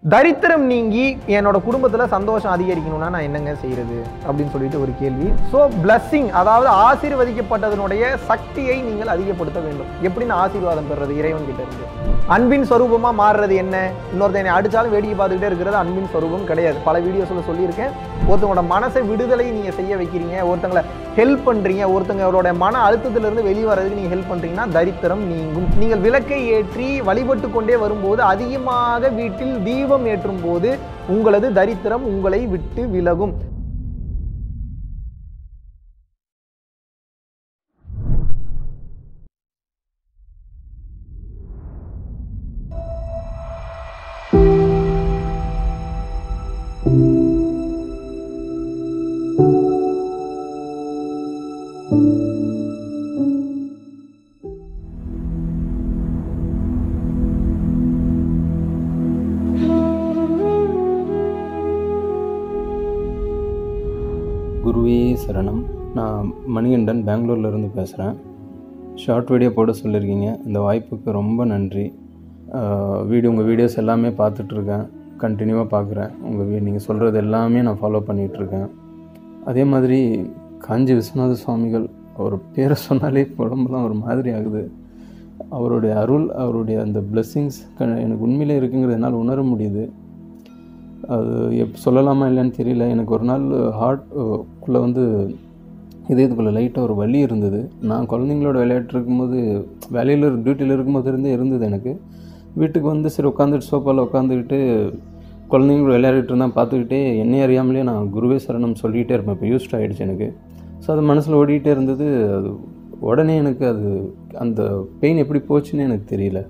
தரித்திரம் நீங்கி என்னோட குடும்பத்தில் சந்தோஷம் அதிகரிக்கணும்னா நான் என்னங்க செய்யறது அப்படின்னு சொல்லிட்டு ஒரு கேள்வி ஸோ பிளஸ்ஸிங் அதாவது ஆசீர்வதிக்கப்பட்டதனுடைய சக்தியை நீங்கள் அதிகப்படுத்த வேண்டும் எப்படின்னு ஆசீர்வாதம் பெறுறது இறைவன் கிட்ட இருந்து அன்பின் ஸ்வரூபமா மாறுறது என்ன இன்னொருத்தன் என்னை அடிச்சாலும் வேடிக்கை பார்த்துக்கிட்டே இருக்கிறது அன்பின் ஸ்வரூபம் கிடையாது பல வீடியோஸ்ல சொல்லியிருக்கேன் ஒருத்தவங்களோட மனசை விடுதலை நீங்க செய்ய வைக்கிறீங்க ஒருத்தங்களை ஹெல்ப் பண்றீங்க ஒருத்தங்களோட மன அழுத்தத்திலிருந்து வெளியே வர்றதுக்கு நீங்க ஹெல்ப் பண்றீங்கன்னா தரித்திரம் நீங்கும் நீங்கள் விளக்கை ஏற்றி வழிபட்டு கொண்டே வரும்போது அதிகமாக வீட்டில் தீபம் ஏற்றும் போது உங்களது தரித்திரம் உங்களை விட்டு விலகும் குருவே சரணம் நான் மணிகண்டன் பெங்களூர்ல இருந்து பேசுகிறேன் ஷார்ட் வீடியோ போட சொல்லியிருக்கீங்க இந்த வாய்ப்புக்கு ரொம்ப நன்றி ஆஹ் வீடியோ உங்கள் வீடியோஸ் எல்லாமே பார்த்துட்ருக்கேன் கண்டினியூவாக பார்க்குறேன் உங்கள் வீ நீங்கள் சொல்கிறது எல்லாமே நான் ஃபாலோ பண்ணிகிட்ருக்கேன் அதே மாதிரி காஞ்சி விஸ்வநாத சுவாமிகள் அவர் பேரை சொன்னாலே உடம்புலாம் ஒரு மாதிரி ஆகுது அவருடைய அருள் அவருடைய அந்த பிளெஸ்ஸிங்ஸ் எனக்கு உண்மையிலே இருக்குங்கிறது என்னால் உணர முடியுது அது எப் சொல்லலாமா இல்லைன்னு தெரியல எனக்கு ஒரு நாள் ஹார்ட் குள்ளே வந்து இதயத்துக்குள்ளே லைட்டாக ஒரு வலி இருந்தது நான் குழந்தைங்களோட விளையாட்டு இருக்கும்போது வேலையில் டியூட்டியில் இருக்கும்போது இருந்தே இருந்தது எனக்கு வீட்டுக்கு வந்து சரி உட்காந்துட்டு சோஃபாவில் உட்காந்துக்கிட்டு குழந்தைங்களோட விளையாடிட்டு இருந்தால் பார்த்துக்கிட்டே என்னை அறியாமலே நான் குருவே சரணம் சொல்லிகிட்டே இருப்பேன் இப்போ யூஸ்ட் ஆகிடுச்சு எனக்கு ஸோ அது மனசில் ஓடிக்கிட்டே இருந்தது அது உடனே எனக்கு அது அந்த பெயின் எப்படி போச்சுன்னு எனக்கு தெரியல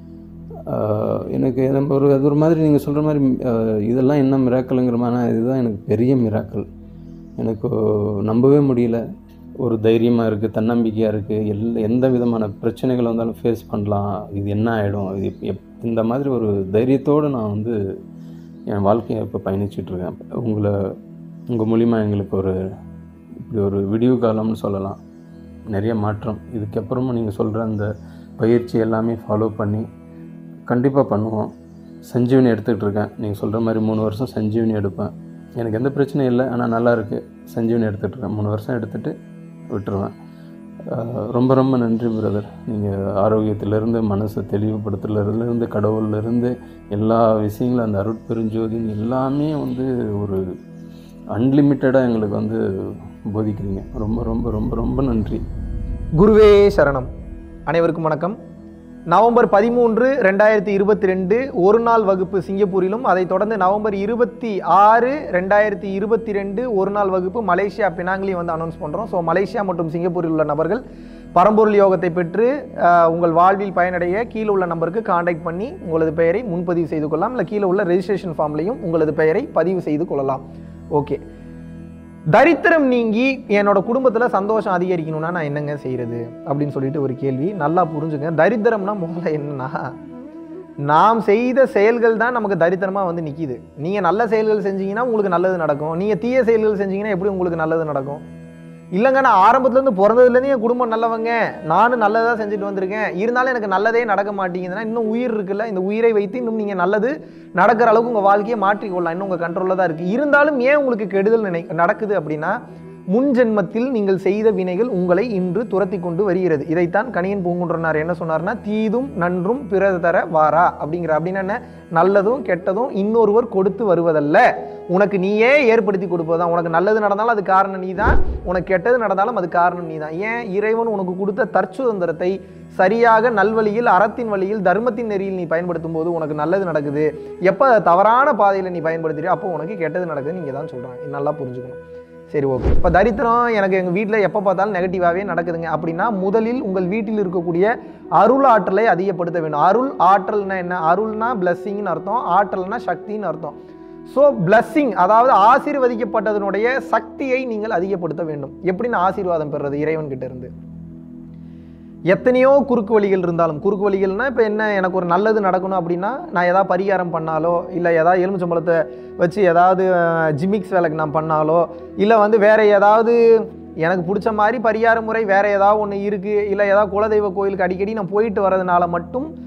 ஆஹ் எனக்கு நம்ம ஒரு அது ஒரு மாதிரி நீங்கள் சொல்கிற மாதிரி ஆஹ் இதெல்லாம் என்ன மிராக்கலுங்கிற மாதிரி இதுதான் எனக்கு பெரிய மிராக்கல் எனக்கு நம்பவே முடியல ஒரு தைரியமாக இருக்குது தன்னம்பிக்கையாக இருக்குது எல்லா எந்த விதமான பிரச்சனைகள் வந்தாலும் ஃபேஸ் பண்ணலாம் இது என்ன ஆகிடும் இது எப்- எப் இந்த மாதிரி ஒரு தைரியத்தோடு நான் வந்து என் வாழ்க்கையை இப்போ பயணிச்சிட்ருக்கேன் உங்களை உங்கள் மூலிமா எங்களுக்கு ஒரு இப்படி ஒரு விடிவு காலம்னு சொல்லலாம் நிறைய மாற்றம் இதுக்கப்புறமும் நீங்கள் சொல்கிற அந்த பயிற்சி எல்லாமே ஃபாலோ பண்ணி கண்டிப்பாக பண்ணுவோம் சஞ்சீவனி எடுத்துக்கிட்டு இருக்கேன் நீங்கள் சொல்கிற மாதிரி மூணு வருஷம் சஞ்சீவனி எடுப்பேன் எனக்கு எந்த பிரச்சனையும் இல்லை ஆனால் நல்லா இருக்குது சஞ்சீவனி எடுத்துகிட்டு இருக்கேன் மூணு வருஷம் எடுத்துகிட்டு விட்டுருவேன் ஆஹ் ரொம்ப ரொம்ப நன்றி பிரதர் நீங்கள் ஆரோக்கியத்திலேருந்து மனசை தெளிவுபடுத்துறதுலேருந்து கடவுள்லேருந்து எல்லா விஷயங்களும் அந்த அருட்பெருஞ்சோதின்னு எல்லாமே வந்து ஒரு அன்லிமிட்டடாக எங்களுக்கு வந்து போதிக்கிறீங்க ரொம்ப ரொம்ப ரொம்ப ரொம்ப நன்றி குருவே சரணம் அனைவருக்கும் வணக்கம் நவம்பர் பதிமூன்று ரெண்டாயிரத்தி இருபத்தி ரெண்டு ஒரு நாள் வகுப்பு சிங்கப்பூரிலும் அதைத் தொடர்ந்து நவம்பர் இருபத்தி ஆறு ரெண்டாயிரத்தி இருபத்தி ரெண்டு ஒரு நாள் வகுப்பு மலேசியா பினாங்கிலையும் வந்து அனௌன்ஸ் பண்ணுறோம் ஸோ மலேசியா மற்றும் சிங்கப்பூரில் உள்ள நபர்கள் பரம்பொருள் யோகத்தை பெற்று அஹ், உங்கள் வாழ்வில் பயனடைய கீழே உள்ள நம்பருக்கு காண்டாக்ட் பண்ணி உங்களது பெயரை முன்பதிவு செய்து கொள்ளலாம் இல்லை கீழே உள்ள ரெஜிஸ்ட்ரேஷன் ஃபார்ம்லையும் உங்களது பெயரை பதிவு செய்து கொள்ளலாம் ஓகே தரித்திரம் நீங்கி என்னோட குடும்பத்தில் சந்தோஷம் அதிகரிக்கணும்னா நான் என்னங்க செய்யறது அப்படின்னு சொல்லிட்டு ஒரு கேள்வி நல்லா புரிஞ்சுங்க தரித்திரம்னா முதல்ல என்னன்னா நாம் செய்த செயல்கள் தான் நமக்கு தரித்திரமாக வந்து நிற்கிது நீங்கள் நல்ல செயல்கள் செஞ்சீங்கன்னா உங்களுக்கு நல்லது நடக்கும் நீங்கள் தீய செயல்கள் செஞ்சீங்கன்னா எப்படி உங்களுக்கு நல்லது நடக்கும் இல்லைங்க நான் ஆரம்பத்துலேருந்து பிறந்ததுலேருந்து என் குடும்பம் நல்லவங்க நானும் நல்லதாக செஞ்சுட்டு வந்திருக்கேன் இருந்தாலும் எனக்கு நல்லதே நடக்க மாட்டேங்குதுன்னா இன்னும் உயிர் இருக்குல்ல இந்த உயிரை வைத்து இன்னும் நீங்கள் நல்லது நடக்கிற அளவுக்கு உங்கள் வாழ்க்கையை மாற்றிக்கொள்ளலாம் இன்னும் உங்கள் கண்ட்ரோலில் தான் இருக்குது இருந்தாலும் ஏன் உங்களுக்கு கெடுதல் நினை நடக்குது அப்படின்னா முன் ஜென்மத்தில் நீங்கள் செய்த வினைகள் உங்களை இன்று துரத்தி கொண்டு வருகிறது இதைத்தான் கணியன் பூங்குன்றனார் என்ன சொன்னார்னா தீதும் நன்றும் பிறர் தர வாரா அப்படிங்கிற அப்படின்னா என்ன நல்லதும் கெட்டதும் இன்னொருவர் கொடுத்து வருவதல்ல உனக்கு நீயே ஏற்படுத்தி கொடுப்பதுதான் உனக்கு நல்லது நடந்தாலும் அது காரணம் நீ தான் உனக்கு கெட்டது நடந்தாலும் அது காரணம் நீ தான் ஏன் இறைவன் உனக்கு கொடுத்த தற்சுதந்திரத்தை சரியாக நல்வழியில் அறத்தின் வழியில் தர்மத்தின் நெறியில் நீ பயன்படுத்தும் போது உனக்கு நல்லது நடக்குது எப்போ தவறான பாதையில் நீ பயன்படுத்துறியோ அப்போ உனக்கு கெட்டது நடக்குது நீங்கள் தான் சொல்கிறாங்க நல்லா புரிஞ்சுக்கணும் சரி ஓகே இப்போ தரித்திரம் எனக்கு எங்கள் வீட்டில் எப்போ பார்த்தாலும் நெகட்டிவாகவே நடக்குதுங்க அப்படின்னா முதலில் உங்கள் வீட்டில் இருக்கக்கூடிய அருள் ஆற்றலை அதிகப்படுத்த வேண்டும் அருள் ஆற்றல்னா என்ன அருள்னா பிளஸ்ஸிங்னு அர்த்தம் ஆற்றல்னா சக்தின்னு அர்த்தம் ஸோ பிளஸ்ஸிங் அதாவது ஆசீர்வதிக்கப்பட்டதனுடைய சக்தியை நீங்கள் அதிகப்படுத்த வேண்டும் எப்படின்னு ஆசீர்வாதம் பெறுறது இறைவன் கிட்ட இருந்து எத்தனையோ குறுக்கு வழிகள் இருந்தாலும் குறுக்கு வழிகள்னா இப்போ என்ன எனக்கு ஒரு நல்லது நடக்கணும் அப்படின்னா நான் ஏதாவது பரிகாரம் பண்ணாலோ இல்லை ஏதாவது எலுமிச்சம்பழத்தை வச்சு ஏதாவது ஜிமிக்ஸ் வேலைக்கு நான் பண்ணாலோ இல்லை வந்து வேற ஏதாவது எனக்கு பிடிச்ச மாதிரி பரிகார முறை வேற ஏதாவது ஒன்று இருக்குது இல்லை ஏதாவது குலதெய்வ கோயிலுக்கு அடிக்கடி நான் போயிட்டு வரதுனால மட்டும்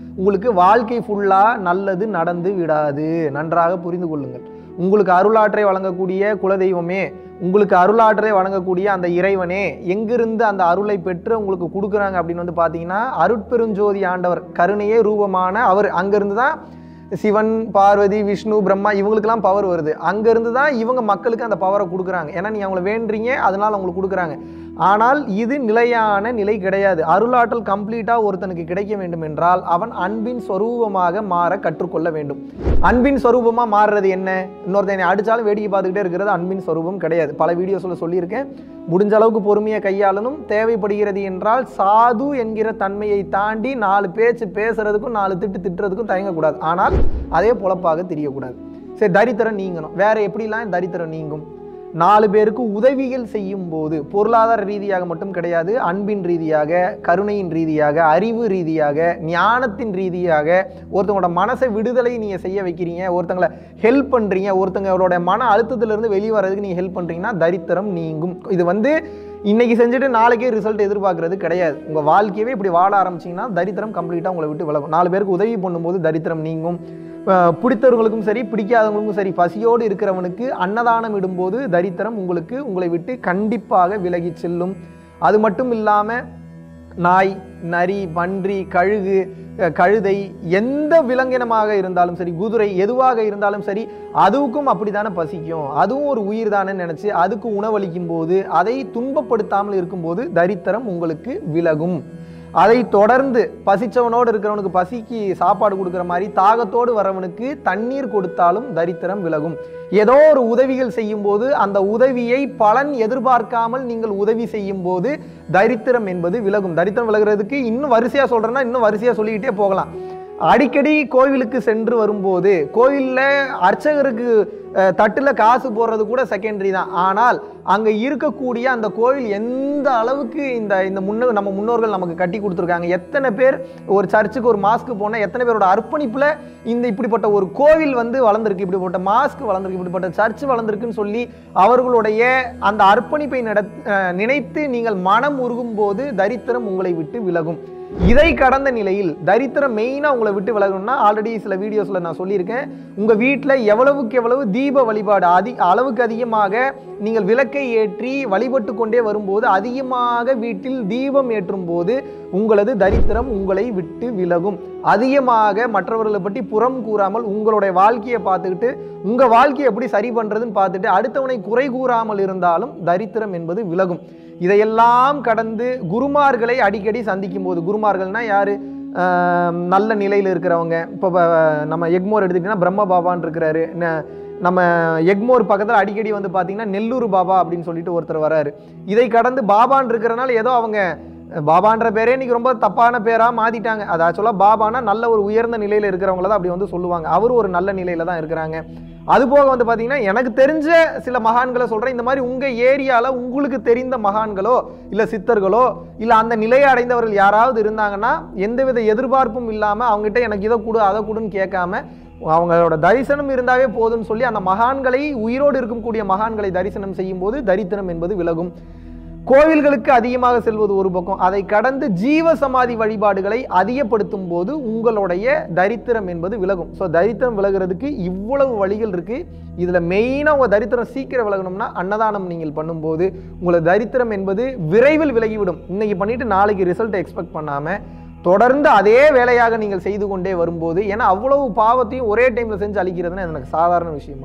உங்களுக்கு வாழ்க்கை ஃபுல்லாக நல்லது நடந்து விடாது நன்றாக புரிந்து கொள்ளுங்கள் உங்களுக்கு அருளாற்றை வழங்கக்கூடிய குலதெய்வமே உங்களுக்கு அருளாற்றை வழங்கக்கூடிய அந்த இறைவனே எங்கிருந்து அந்த அருளை பெற்று உங்களுக்கு கொடுக்குறாங்க அப்படின்னு வந்து பார்த்தீங்கன்னா அருட்பெருஞ்சோதி ஆண்டவர் கருணையே ரூபமான அவர் அங்கிருந்து தான் சிவன் பார்வதி விஷ்ணு பிரம்மா இவங்களுக்கெல்லாம் பவர் வருது அங்கேருந்து தான் இவங்க மக்களுக்கு அந்த பவரை கொடுக்குறாங்க ஏன்னா நீ அவங்கள வேண்டுறீங்க அதனால் அவங்களுக்கு கொடுக்குறாங்க ஆனால் இது நிலையான நிலை கிடையாது அருளாற்றல் கம்ப்ளீட்டாக ஒருத்தனுக்கு கிடைக்க வேண்டும் என்றால் அவன் அன்பின் ஸ்வரூபமாக மாற கற்றுக்கொள்ள வேண்டும் அன்பின் ஸ்வரூபமாக மாறுறது என்ன இன்னொருத்தன் என்னை அடித்தாலும் வேடிக்கை பார்த்துக்கிட்டே இருக்கிறது அன்பின் ஸ்வரூபம் கிடையாது பல வீடியோஸில் சொல்லியிருக்கேன் முடிஞ்ச அளவுக்கு பொறுமையை கையாளணும் தேவைப்படுகிறது என்றால் சாது என்கிற தன்மையை தாண்டி நாலு பேச்சு பேசுறதுக்கும் நாலு திட்டு திட்டுறதுக்கும் தயங்கக்கூடாது ஆனால் அதே பொழப்பாக தெரியக்கூடாது சரி தரித்திரம் நீங்கணும் வேற எப்படிலாம் தரித்திரம் நீங்கும் நாலு பேருக்கு உதவிகள் செய்யும் போது பொருளாதார ரீதியாக மட்டும் கிடையாது அன்பின் ரீதியாக கருணையின் ரீதியாக அறிவு ரீதியாக ஞானத்தின் ரீதியாக ஒருத்தவங்களோட மனசை விடுதலை நீங்கள் செய்ய வைக்கிறீங்க ஒருத்தங்களை ஹெல்ப் பண்ணுறீங்க ஒருத்தங்களோட மன அழுத்தத்திலிருந்து வெளியே வர்றதுக்கு நீங்கள் ஹெல்ப் பண்ணுறீங்கன்னா தரித்திரம் நீங்கும் இது வந்து இன்னைக்கு செஞ்சுட்டு நாளைக்கே ரிசல்ட் எதிர்பார்க்கறது கிடையாது உங்கள் வாழ்க்கையவே இப்படி வாழ ஆரம்பிச்சிங்கன்னா தரித்திரம் கம்ப்ளீட்டாக உங்களை விட்டு விலகும் நாலு பேருக்கு உதவி பண்ணும்போது தரித்திரம் நீங்கும் அஹ் பிடித்தவர்களுக்கும் சரி பிடிக்காதவங்களுக்கும் சரி பசியோடு இருக்கிறவனுக்கு அன்னதானம் இடும்போது தரித்திரம் உங்களுக்கு உங்களை விட்டு கண்டிப்பாக விலகி செல்லும் அது மட்டும் இல்லாமல் நாய் நரி பன்றி கழுகு அஹ் கழுதை எந்த விலங்கினமாக இருந்தாலும் சரி குதிரை எதுவாக இருந்தாலும் சரி அதுவுக்கும் அப்படித்தானே பசிக்கும் அதுவும் ஒரு உயிர் தானே நினச்சி அதுக்கு உணவளிக்கும் போது அதை துன்பப்படுத்தாமல் இருக்கும்போது தரித்திரம் உங்களுக்கு விலகும் அதை தொடர்ந்து பசிச்சவனோடு இருக்கிறவனுக்கு பசிக்கு சாப்பாடு கொடுக்குற மாதிரி தாகத்தோடு வரவனுக்கு தண்ணீர் கொடுத்தாலும் தரித்திரம் விலகும் ஏதோ ஒரு உதவிகள் செய்யும் போது அந்த உதவியை பலன் எதிர்பார்க்காமல் நீங்கள் உதவி செய்யும் போது தரித்திரம் என்பது விலகும் தரித்திரம் விலகிறதுக்கு இன்னும் வரிசையா சொல்றேன்னா இன்னும் வரிசையா சொல்லிக்கிட்டே போகலாம் அடிக்கடி கோவிலுக்கு சென்று வரும்போது கோவிலில் அர்ச்சகருக்கு அஹ், தட்டுல காசு போடுறது கூட செகண்டரி தான் ஆனால் அங்கே இருக்கக்கூடிய அந்த கோவில் எந்த அளவுக்கு இந்த இந்த முன்ன நம்ம முன்னோர்கள் நமக்கு கட்டி கொடுத்துருக்காங்க எத்தனை பேர் ஒரு சர்ச்சுக்கு ஒரு மாஸ்க்கு போனால் எத்தனை பேரோட அர்ப்பணிப்பில் இந்த இப்படிப்பட்ட ஒரு கோவில் வந்து வளர்ந்துருக்கு இப்படிப்பட்ட மாஸ்க் வளர்ந்துருக்கு இப்படிப்பட்ட சர்ச் வளர்ந்துருக்குன்னு சொல்லி அவர்களுடைய அந்த அர்ப்பணிப்பை நட அஹ், நினைத்து நீங்கள் மனம் உருகும் போது தரித்திரம் உங்களை விட்டு விலகும் இதை கடந்த நிலையில் தரித்திரம் மெயினாக உங்களை விட்டு விலகணும்னா ஆல்ரெடி சில வீடியோஸில் நான் சொல்லியிருக்கேன் உங்கள் வீட்டில் எவ்வளவுக்கு எவ்வளவு தீப வழிபாடு அதி அளவுக்கு அதிகமாக நீங்கள் விளக்கை ஏற்றி வழிபட்டு கொண்டே வரும்போது அதிகமாக வீட்டில் தீபம் ஏற்றும் போது உங்களது தரித்திரம் உங்களை விட்டு விலகும் அதிகமாக மற்றவர்களை பற்றி புறம் கூறாமல் உங்களுடைய வாழ்க்கையை பார்த்துக்கிட்டு உங்கள் வாழ்க்கையை எப்படி சரி பண்ணுறதுன்னு பார்த்துட்டு அடுத்தவனை குறை கூறாமல் இருந்தாலும் தரித்திரம் என்பது விலகும் இதையெல்லாம் கடந்து குருமார்களை அடிக்கடி சந்திக்கும் போது குருமார்கள்னா யாரு ஆஹ் நல்ல நிலையில் இருக்கிறவங்க இப்போ நம்ம எக்மோர் எடுத்துக்கிட்டிங்கன்னா பிரம்ம பாபான்னு இருக்கிறாரு ந- நம்ம எக்மோர் பக்கத்தில் அடிக்கடி வந்து பார்த்தீங்கன்னா நெல்லூர் பாபா அப்படின்னு சொல்லிட்டு ஒருத்தர் வராரு இதை கடந்து பாபான்னு இருக்கிறனால ஏதோ அவங்க பாபான்ற பேரே இன்னைக்கு ரொம்ப தப்பான பேராக மாற்றிட்டாங்க அது ஆக்சுவலாக பாபானா நல்ல ஒரு உயர்ந்த நிலையில் இருக்கிறவங்கள தான் அப்படி வந்து சொல்லுவாங்க அவர் ஒரு நல்ல நிலையில் தான் இருக்கிறாங்க அது போக வந்து பார்த்தீங்கன்னா எனக்கு தெரிஞ்ச சில மகான்களை சொல்கிறேன் இந்த மாதிரி உங்கள் ஏரியாவில் உங்களுக்கு தெரிந்த மகான்களோ இல்லை சித்தர்களோ இல்லை அந்த நிலையை அடைந்தவர்கள் யாராவது இருந்தாங்கன்னா எந்தவித எதிர்பார்ப்பும் இல்லாமல் அவங்ககிட்ட எனக்கு இதை கொடு அதை கொடுன்னு கேட்காம அவங்களோட தரிசனம் இருந்தாவே போதும்னு சொல்லி அந்த மகான்களை உயிரோடு இருக்கக்கூடிய மகான்களை தரிசனம் செய்யும்போது தரித்திரம் என்பது விலகும் கோவில்களுக்கு அதிகமாக செல்வது ஒரு பக்கம் அதை கடந்து ஜீவ சமாதி வழிபாடுகளை அதிகப்படுத்தும் போது உங்களுடைய தரித்திரம் என்பது விலகும் ஸோ தரித்திரம் விலகிறதுக்கு இவ்வளவு வழிகள் இருக்கு இதுல மெயினாக உங்க தரித்திரம் சீக்கிரம் விலகணும்னா அன்னதானம் நீங்கள் பண்ணும்போது உங்களோட தரித்திரம் என்பது விரைவில் விலகிவிடும் இன்னைக்கு பண்ணிட்டு நாளைக்கு ரிசல்ட்டை எக்ஸ்பெக்ட் பண்ணாம தொடர்ந்து அதே வேலையாக நீங்கள் செய்து கொண்டே வரும்போது ஏன்னா அவ்வளவு பாவத்தையும் ஒரே டைம்ல செஞ்சு அழிக்கிறதுனா இது எனக்கு சாதாரண விஷயமா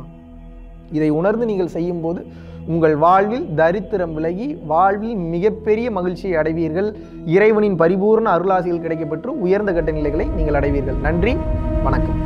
இதை உணர்ந்து நீங்கள் செய்யும்போது உங்கள் வாழ்வில் தரித்திரம் விலகி வாழ்வில் மிகப்பெரிய மகிழ்ச்சியை அடைவீர்கள் இறைவனின் பரிபூர்ண அருளாசிகள் கிடைக்கப்பெற்று உயர்ந்த கட்ட நிலைகளை நீங்கள் அடைவீர்கள் நன்றி வணக்கம்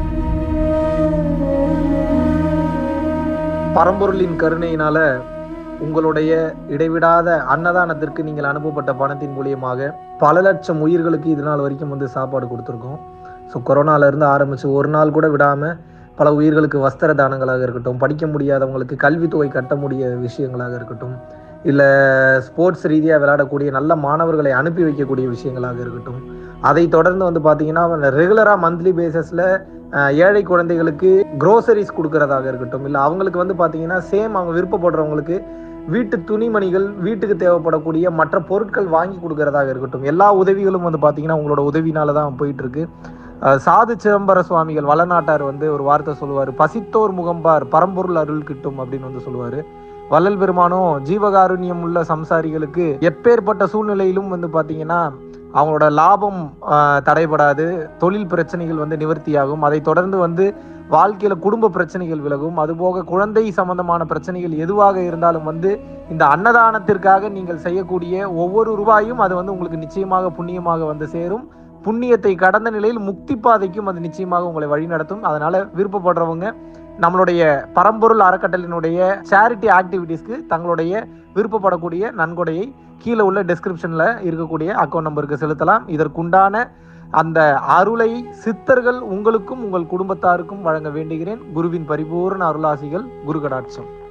பரம்பொருளின் கருணையினால உங்களுடைய இடைவிடாத அன்னதானத்திற்கு நீங்கள் அனுப்பப்பட்ட பணத்தின் மூலியமாக பல லட்சம் உயிர்களுக்கு இது நாள் வரைக்கும் வந்து சாப்பாடு கொடுத்துருக்கோம் ஸோ கொரோனாலேருந்து ஆரம்பித்து ஒரு நாள் கூட விடாமல் பல உயிர்களுக்கு வஸ்திர தானங்களாக இருக்கட்டும் படிக்க முடியாதவங்களுக்கு கல்வித்தொகை கட்ட முடிய விஷயங்களாக இருக்கட்டும் இல்லை ஸ்போர்ட்ஸ் ரீதியாக விளையாடக்கூடிய நல்ல மாணவர்களை அனுப்பி வைக்கக்கூடிய விஷயங்களாக இருக்கட்டும் அதை தொடர்ந்து வந்து பார்த்தீங்கன்னா ரெகுலராக மந்த்லி பேசிஸில் ஏழை குழந்தைகளுக்கு க்ரோசரிஸ் கொடுக்கறதாக இருக்கட்டும் இல்லை அவங்களுக்கு வந்து பார்த்தீங்கன்னா சேம் அவங்க விருப்பப்படுறவங்களுக்கு வீட்டு துணிமணிகள் வீட்டுக்கு தேவைப்படக்கூடிய மற்ற பொருட்கள் வாங்கி கொடுக்கறதாக இருக்கட்டும் எல்லா உதவிகளும் வந்து பார்த்தீங்கன்னா உங்களோட உதவினால தான் போயிட்டு இருக்கு அஹ், சாது சிதம்பர சுவாமிகள் வளநாட்டார் வந்து ஒரு வார்த்தை சொல்லுவார் பசித்தோர் முகம்பார் பரம்பொருள் அருள் கிட்டும் அப்படின்னு வந்து சொல்லுவார் வள்ளல் பெருமானும் ஜீவகாருண்யம் உள்ள சம்சாரிகளுக்கு எப்பேற்பட்ட சூழ்நிலையிலும் வந்து பார்த்தீங்கன்னா அவங்களோட லாபம் ஆஹ், தடைபடாது தொழில் பிரச்சனைகள் வந்து நிவர்த்தியாகும் அதை தொடர்ந்து வந்து வாழ்க்கையில குடும்ப பிரச்சனைகள் விலகும் அதுபோக குழந்தை சம்பந்தமான பிரச்சனைகள் எதுவாக இருந்தாலும் வந்து இந்த அன்னதானத்திற்காக நீங்கள் செய்யக்கூடிய ஒவ்வொரு ரூபாயும் அது வந்து உங்களுக்கு நிச்சயமாக புண்ணியமாக வந்து சேரும் புண்ணியத்தை கடந்த நிலையில் முக்தி பாதைக்கும் அது நிச்சயமாக உங்களை வழிநடத்தும் அதனால விருப்பப்படுறவங்க நம்மளுடைய பரம்பொருள் அறக்கட்டளினுடைய சேரிட்டி ஆக்டிவிட்டீஸ்க்கு தங்களுடைய விருப்பப்படக்கூடிய நன்கொடையை கீழே உள்ள டெஸ்கிரிப்ஷன்ல இருக்கக்கூடிய அக்கௌண்ட் நம்பருக்கு செலுத்தலாம் இதற்குண்டான அந்த அருளை சித்தர்கள் உங்களுக்கும் உங்கள் குடும்பத்தாருக்கும் வழங்க வேண்டுகிறேன் குருவின் பரிபூர்ண அருளாசிகள் குரு கடாட்சம்